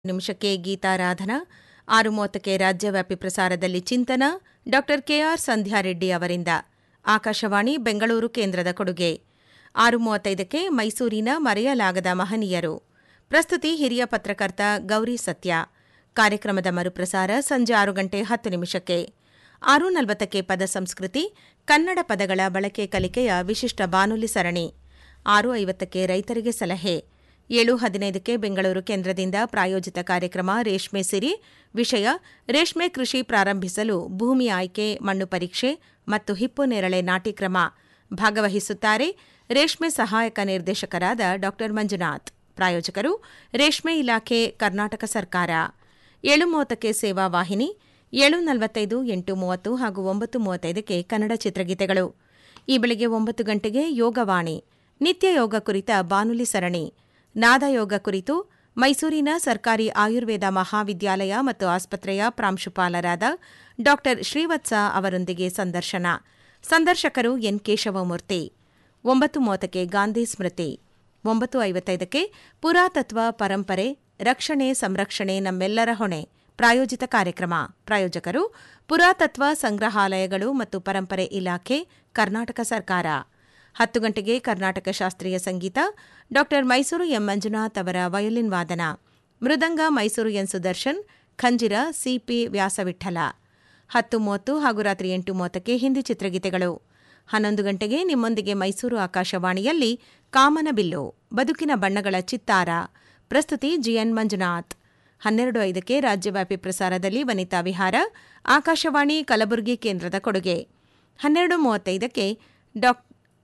ನಿಮಿಷಕ್ಕೆ ಗೀತಾರಾಧನಾ ಆರು ಮೂವತ್ತಕ್ಕೆ ರಾಜ್ಯವ್ಯಾಪಿ ಪ್ರಸಾರದಲ್ಲಿ ಚಿಂತನ ಡಾಕ್ಟರ್ ಕೆಆರ್ ಸಂಧ್ಯಾರೆಡ್ಡಿ ಅವರಿಂದ ಆಕಾಶವಾಣಿ ಬೆಂಗಳೂರು ಕೇಂದ್ರದ ಕೊಡುಗೆ ಆರು ಮೂವತ್ತೈದಕ್ಕೆ ಮೈಸೂರಿನ ಮರೆಯಲಾಗದ ಮಹನೀಯರು ಪ್ರಸ್ತುತಿ ಹಿರಿಯ ಪತ್ರಕರ್ತ ಗೌರಿ ಸತ್ಯ ಕಾರ್ಯಕ್ರಮದ ಮರುಪ್ರಸಾರ ಸಂಜೆ ಆರು ಗಂಟೆ ಹತ್ತು ನಿಮಿಷಕ್ಕೆ ಆರು ನಲವತ್ತಕ್ಕೆ ಪದ ಸಂಸ್ಕೃತಿ ಕನ್ನಡ ಪದಗಳ ಬಳಕೆ ಕಲಿಕೆಯ ವಿಶಿಷ್ಟ ಬಾನುಲಿ ಸರಣಿ ಆರು ಐವತ್ತಕ್ಕೆ ರೈತರಿಗೆ ಸಲಹೆ ಏಳು ಹದಿನೈದಕ್ಕೆ ಬೆಂಗಳೂರು ಕೇಂದ್ರದಿಂದ ಪ್ರಾಯೋಜಿತ ಕಾರ್ಯಕ್ರಮ ರೇಷ್ಮೆ ಸಿರಿ ವಿಷಯ ರೇಷ್ಮೆ ಕೃಷಿ ಪ್ರಾರಂಭಿಸಲು ಭೂಮಿ ಆಯ್ಕೆ ಮಣ್ಣು ಪರೀಕ್ಷೆ ಮತ್ತು ಹಿಪ್ಪು ನೇರಳೆ ನಾಟಿ ಕ್ರಮ ಭಾಗವಹಿಸುತ್ತಾರೆ ರೇಷ್ಮೆ ಸಹಾಯಕ ನಿರ್ದೇಶಕರಾದ ಡಾ ಮಂಜುನಾಥ್ ಪ್ರಾಯೋಜಕರು ರೇಷ್ಮೆ ಇಲಾಖೆ ಕರ್ನಾಟಕ ಸರ್ಕಾರ ಏಳು ಮೂವತ್ತಕ್ಕೆ ಸೇವಾ ವಾಹಿನಿ ಏಳು ನಲವತ್ತೈದು ಎಂಟು ಮೂವತ್ತು ಹಾಗೂ ಒಂಬತ್ತು ಮೂವತ್ತೈದಕ್ಕೆ ಕನ್ನಡ ಚಿತ್ರಗೀತೆಗಳು ಈ ಬೆಳಗ್ಗೆ ಒಂಬತ್ತು ಗಂಟೆಗೆ ಯೋಗವಾಣಿ ನಿತ್ಯ ಯೋಗ ಕುರಿತ ಬಾನುಲಿ ಸರಣಿ ನಾದಯೋಗ ಕುರಿತು ಮೈಸೂರಿನ ಸರ್ಕಾರಿ ಆಯುರ್ವೇದ ಮಹಾವಿದ್ಯಾಲಯ ಮತ್ತು ಆಸ್ಪತ್ರೆಯ ಪ್ರಾಂಶುಪಾಲರಾದ ಡಾ ಶ್ರೀವತ್ಸ ಅವರೊಂದಿಗೆ ಸಂದರ್ಶನ ಸಂದರ್ಶಕರು ಎನ್ ಕೇಶವಮೂರ್ತಿ ಒಂಬತ್ತು ಮೂವತ್ತಕ್ಕೆ ಗಾಂಧಿ ಸ್ಮೃತಿ ಒಂಬತ್ತು ಐವತ್ತೈದಕ್ಕೆ ಪುರಾತತ್ವ ಪರಂಪರೆ ರಕ್ಷಣೆ ಸಂರಕ್ಷಣೆ ನಮ್ಮೆಲ್ಲರ ಹೊಣೆ ಪ್ರಾಯೋಜಿತ ಕಾರ್ಯಕ್ರಮ ಪ್ರಾಯೋಜಕರು ಪುರಾತತ್ವ ಸಂಗ್ರಹಾಲಯಗಳು ಮತ್ತು ಪರಂಪರೆ ಇಲಾಖೆ ಕರ್ನಾಟಕ ಸರ್ಕಾರ ಹತ್ತು ಗಂಟೆಗೆ ಕರ್ನಾಟಕ ಶಾಸ್ತ್ರೀಯ ಸಂಗೀತ ಡಾ ಮೈಸೂರು ಎಂ ಮಂಜುನಾಥ್ ಅವರ ವಯೋಲಿನ್ ವಾದನ ಮೃದಂಗ ಮೈಸೂರು ಎನ್ ಸುದರ್ಶನ್ ಖಂಜಿರ ಸಿಪಿ ವ್ಯಾಸವಿಠಲ ಹತ್ತು ಮೂವತ್ತು ಹಾಗೂ ರಾತ್ರಿ ಎಂಟು ಮೂವತ್ತಕ್ಕೆ ಹಿಂದಿ ಚಿತ್ರಗೀತೆಗಳು ಹನ್ನೊಂದು ಗಂಟೆಗೆ ನಿಮ್ಮೊಂದಿಗೆ ಮೈಸೂರು ಆಕಾಶವಾಣಿಯಲ್ಲಿ ಕಾಮನಬಿಲ್ಲು ಬದುಕಿನ ಬಣ್ಣಗಳ ಚಿತ್ತಾರ ಪ್ರಸ್ತುತಿ ಜಿಎನ್ ಮಂಜುನಾಥ್ ಹನ್ನೆರಡು ಐದಕ್ಕೆ ರಾಜ್ಯವ್ಯಾಪಿ ಪ್ರಸಾರದಲ್ಲಿ ವನಿತಾ ವಿಹಾರ ಆಕಾಶವಾಣಿ ಕಲಬುರಗಿ ಕೇಂದ್ರದ ಕೊಡುಗೆ ಹನ್ನೆರಡು ಮೂವತ್ತೈದಕ್ಕೆ ಡಾ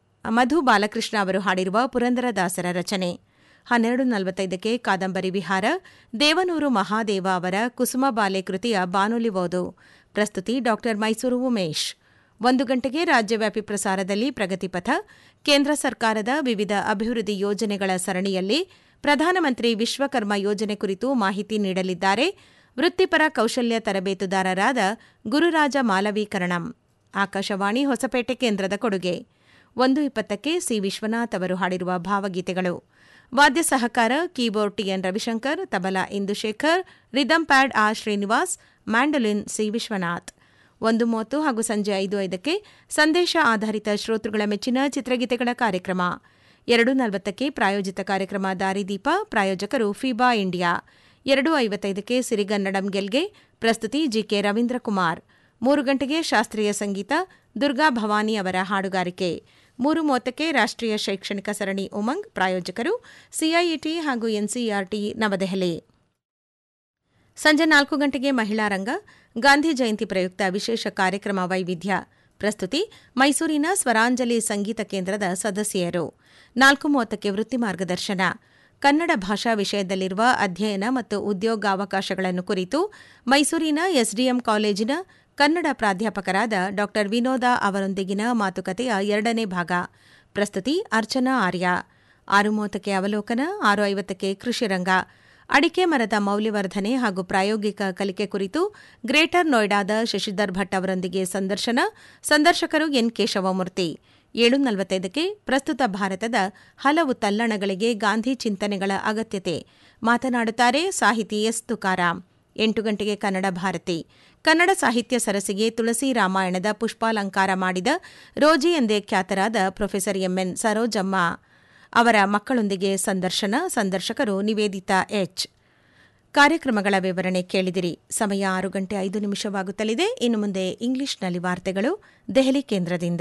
ಮಧು ಬಾಲಕೃಷ್ಣ ಅವರು ಹಾಡಿರುವ ಪುರಂದರದಾಸರ ರಚನೆ ಹನ್ನೆರಡು ನಲವತ್ತೈದಕ್ಕೆ ಕಾದಂಬರಿ ವಿಹಾರ ದೇವನೂರು ಮಹಾದೇವ ಅವರ ಕುಸುಮಬಾಲೆ ಕೃತಿಯ ಬಾನುಲಿ ಓದು ಪ್ರಸ್ತುತಿ ಡಾ ಮೈಸೂರು ಉಮೇಶ್ ಒಂದು ಗಂಟೆಗೆ ರಾಜ್ಯವ್ಯಾಪಿ ಪ್ರಸಾರದಲ್ಲಿ ಪ್ರಗತಿಪಥ ಕೇಂದ್ರ ಸರ್ಕಾರದ ವಿವಿಧ ಅಭಿವೃದ್ಧಿ ಯೋಜನೆಗಳ ಸರಣಿಯಲ್ಲಿ ಪ್ರಧಾನಮಂತ್ರಿ ವಿಶ್ವಕರ್ಮ ಯೋಜನೆ ಕುರಿತು ಮಾಹಿತಿ ನೀಡಲಿದ್ದಾರೆ ವೃತ್ತಿಪರ ಕೌಶಲ್ಯ ತರಬೇತುದಾರರಾದ ಗುರುರಾಜ ಮಾಲವೀಕರಣಂ ಆಕಾಶವಾಣಿ ಹೊಸಪೇಟೆ ಕೇಂದ್ರದ ಕೊಡುಗೆ ಒಂದು ಇಪ್ಪತ್ತಕ್ಕೆ ಸಿ ವಿಶ್ವನಾಥ್ ಅವರು ಹಾಡಿರುವ ಭಾವಗೀತೆಗಳು ವಾದ್ಯ ಸಹಕಾರ keyboard TN Ravishankar tabla Indushekhar rhythm pad R Srinivas mandolin C Vishwanath ಒಂದು ಮೂವತ್ತು ಹಾಗೂ ಸಂಜೆ ಐದು ಐದಕ್ಕೆ ಸಂದೇಶ ಆಧಾರಿತ ಶ್ರೋತೃಗಳ ಮೆಚ್ಚಿನ ಚಿತ್ರಗೀತೆಗಳ ಕಾರ್ಯಕ್ರಮ ಎರಡು ನಲವತ್ತಕ್ಕೆ ಪ್ರಾಯೋಜಿತ ಕಾರ್ಯಕ್ರಮ ದಾರಿದೀಪ ಪ್ರಾಯೋಜಕರು ಫಿಬಾ ಇಂಡಿಯಾ ಎರಡು ಐವತ್ತೈದಕ್ಕೆ ಸಿರಿಗನ್ನಡಂ ಗೆಲ್ಗೆ ಪ್ರಸ್ತುತಿ ಜಿಕೆ ರವೀಂದ್ರಕುಮಾರ್ ಮೂರು ಗಂಟೆಗೆ ಶಾಸ್ತ್ರೀಯ ಸಂಗೀತ ದುರ್ಗಾ ಭವಾನಿ ಅವರ ಹಾಡುಗಾರಿಕೆ ಮೂರು ಮೂವತ್ತಕ್ಕೆ ರಾಷ್ಟ್ರೀಯ ಶೈಕ್ಷಣಿಕ ಸರಣಿ ಉಮಂಗ್ ಪ್ರಾಯೋಜಕರು ಸಿಐಇಟಿ ಹಾಗೂ ಎನ್ಸಿಇಆರ್ಟಿ ನವದೆಹಲಿ ಸಂಜೆ ನಾಲ್ಕು ಗಂಟೆಗೆ ಮಹಿಳಾ ರಂಗ ಗಾಂಧಿ ಜಯಂತಿ ಪ್ರಯುಕ್ತ ವಿಶೇಷ ಕಾರ್ಯಕ್ರಮ ವೈವಿಧ್ಯ ಪ್ರಸ್ತುತಿ ಮೈಸೂರಿನ ಸ್ವರಾಂಜಲಿ ಸಂಗೀತ ಕೇಂದ್ರದ ಸದಸ್ಯರು ನಾಲ್ಕು ಮೂವತ್ತಕ್ಕೆ ವೃತ್ತಿ ಮಾರ್ಗದರ್ಶನ ಕನ್ನಡ ಭಾಷಾ ವಿಷಯದಲ್ಲಿರುವ ಅಧ್ಯಯನ ಮತ್ತು ಉದ್ಯೋಗಾವಕಾಶಗಳನ್ನು ಕುರಿತು ಮೈಸೂರಿನ ಎಸ್ಡಿಎಂ ಕಾಲೇಜಿನ ಕನ್ನಡ ಪ್ರಾಧ್ಯಾಪಕರಾದ ಡಾ ವಿನೋದ ಅವರೊಂದಿಗಿನ ಮಾತುಕತೆಯ ಎರಡನೇ ಭಾಗ ಪ್ರಸ್ತುತಿ ಅರ್ಚನಾ ಆರ್ಯ ಆರು ಮೂವತ್ತಕ್ಕೆ ಅವಲೋಕನ ಆರು ಐವತ್ತಕ್ಕೆ ಕೃಷಿರಂಗ ಅಡಿಕೆ ಮರದ ಮೌಲ್ಯವರ್ಧನೆ ಹಾಗೂ ಪ್ರಾಯೋಗಿಕ ಕಲಿಕೆ ಕುರಿತು ಗ್ರೇಟರ್ ನೋಯ್ಡಾದ ಶಶಿಧರ್ ಭಟ್ ಅವರೊಂದಿಗೆ ಸಂದರ್ಶನ ಸಂದರ್ಶಕರು ಎನ್ ಕೇಶವಮೂರ್ತಿ ಏಳು ನಲವತ್ತೈದಕ್ಕೆ ಪ್ರಸ್ತುತ ಭಾರತದ ಹಲವು ತಲ್ಲಣಗಳಿಗೆ ಗಾಂಧಿ ಚಿಂತನೆಗಳ ಅಗತ್ಯತೆ ಮಾತನಾಡುತ್ತಾರೆ ಸಾಹಿತಿ ಎಸ್ ತುಕಾರಾಂ ಎಂಟು ಗಂಟೆಗೆ ಕನ್ನಡ ಭಾರತಿ ಕನ್ನಡ ಸಾಹಿತ್ಯ ಸರಸಿಗೆ ತುಳಸಿ ರಾಮಾಯಣದ ಪುಷ್ಪಾಲಂಕಾರ ಮಾಡಿದ ರೋಜಿ ಎಂದೇ ಖ್ಯಾತರಾದ ಪ್ರೊಫೆಸರ್ ಎಂಎನ್ ಸರೋಜಮ್ಮ ಅವರ ಮಕ್ಕಳೊಂದಿಗೆ ಸಂದರ್ಶನ ಸಂದರ್ಶಕರು ನಿವೇದಿತಾ ಎಚ್ ಕಾರ್ಯಕ್ರಮಗಳ ವಿವರಣೆ ಕೇಳಿದಿರಿ ಸಮಯ ಆರು ಗಂಟೆ ಐದು ನಿಮಿಷವಾಗುತ್ತಲಿದೆ ಇನ್ನು ಮುಂದೆ ಇಂಗ್ಲಿಷ್ನಲ್ಲಿ ವಾರ್ತೆಗಳು ದೆಹಲಿ ಕೇಂದ್ರದಿಂದ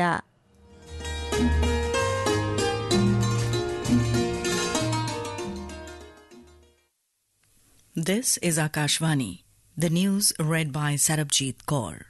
This is Akashvani. The news read by Sarabjit Kaur.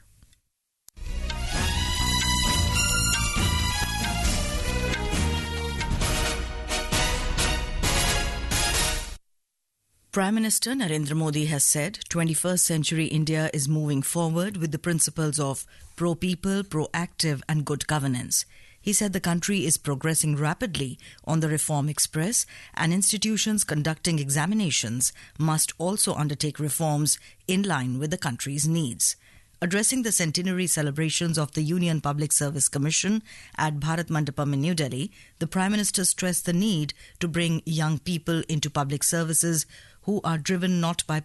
Prime Minister Narendra Modi has said 21st century India is moving forward with the principles of pro people, proactive, and good governance. He said the country is progressing rapidly on the reform express and institutions conducting examinations must also undertake reforms in line with the country's needs. Addressing the centenary celebrations of the Union Public Service Commission at Bharat Mandapam in New Delhi, the Prime Minister stressed the need to bring young people into public services who are driven not by